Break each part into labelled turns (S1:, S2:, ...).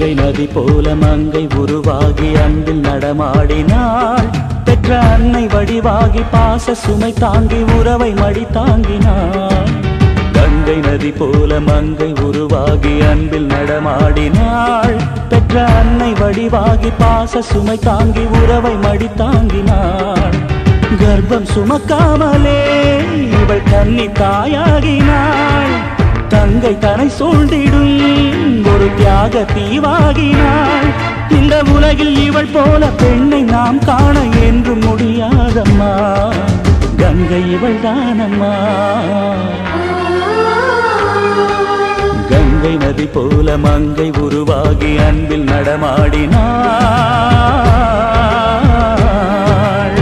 S1: கங்கை நதி போல மங்கை உருவாகி அன்பில் நடமாடினாள் பெற்ற அன்னை வடிவாகி பாச சுமை தாங்கி உறவை மடி தாங்கினாள் கங்கை நதி போல மங்கை உருவாகி அன்பில் நடமாடினாள் பெற்ற அன்னை வடிவாகி பாச சுமை தாங்கி உறவை மடி தாங்கினாள் கர்ப்பம் சுமக்காமலே இவள் கன்னி தாயாகினாள் தங்கை தனை சூழ்ந்திடும் ஒரு தியாக தீவாகினாள் இந்த உலகில் இவள் போல பெண்ணை நாம் காண என்று முடியாதம்மா கங்கை இவள் தானம்மா கங்கை நதி போல மங்கை உருவாகி அன்பில் நடமாடினாள்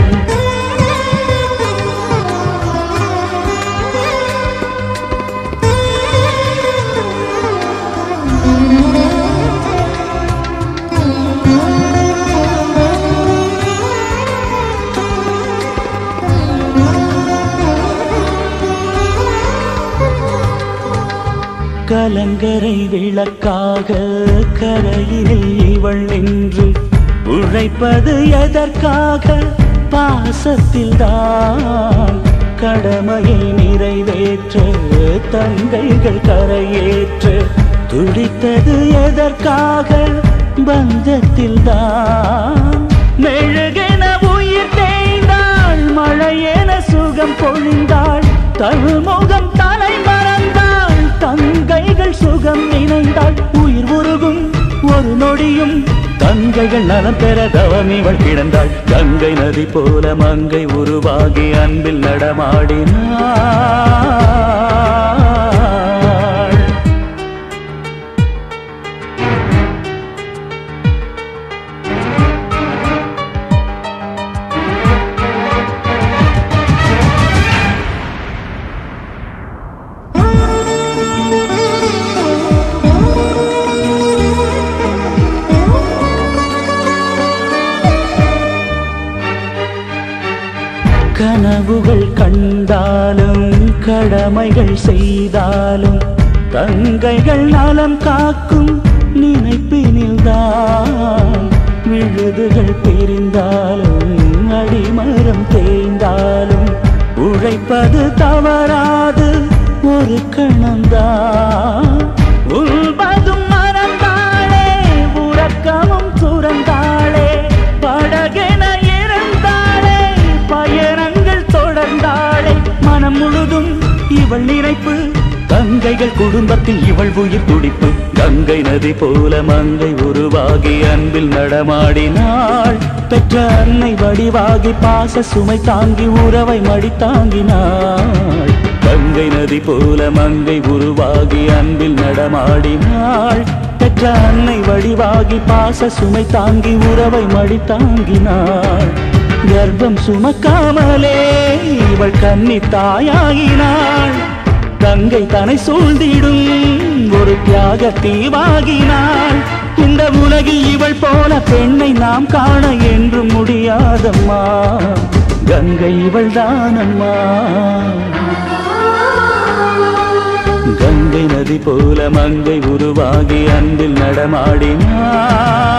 S1: கலங்கரை விளக்காக கரையினில் இவள் நின்று உழைப்பது எதற்காக பாசத்தில் தான் கடமையை நிறைவேற்ற தங்கைகள் கரையேற்ற துடித்தது எதற்காக பந்தத்தில் தான் மெழுகென உயிர் தேய்ந்தாள் மழையென சுகம் பொழிந்தாள் தழுமுகம் தலை மறந்தாள் தங்கைகள் சுகம் நினைந்தாள் உயிர் உருகும் ஒரு நொடியும் தங்கைகள் நலம் பெற தவம் இவள் கிடந்தாள் கங்கை நதி போல மங்கை உருவாகி அன்பில் நடமாடினாள் கனவுகள் கண்டாலும் கடமைகள் செய்தாலும் தங்கைகள் நலம் காக்கும் நினைப்பினில்தான் விழுதுகள் பிரிந்தாலும் அடிமரம் தேய்ந்தாலும் உழைப்பது தவறாது ஒரு கணம்தான் உள்பதும் மறந்தாளே உறக்கமும் துறந்தாளே படகென இருந்தாளே பயணங்கள் தொடர்ந்தாளே மனம் முழுதும் இவள் நினைப்பு கங்கைகள் குடும்பத்தில் இவள் உயிர் துடிப்பு கங்கை நதி போல மங்கை உருவாகி அன்பில் நடமாடினாள் பெற்ற அன்னை வடிவாகி பாச சுமை தாங்கி உறவை மடி தாங்கினாள் கங்கை நதி போல மங்கை உருவாகி அன்பில் நடமாடினாள் பெற்ற அன்னை வடிவாகி பாச சுமை தாங்கி உறவை மடி தாங்கினாள் கர்ப்பம் சுமக்காமலே இவள் கன்னி தாயாகினாள் கங்கை தனை சூழ்ந்திடும் ஒரு தியாக தீவாகினாள் இந்த உலகில் இவள் போல பெண்ணை நாம் காண என்றும் முடியாதம்மா கங்கை இவள் தானம்மா கங்கை நதி போல மங்கை உருவாகி அன்பில் நடமாடினாள்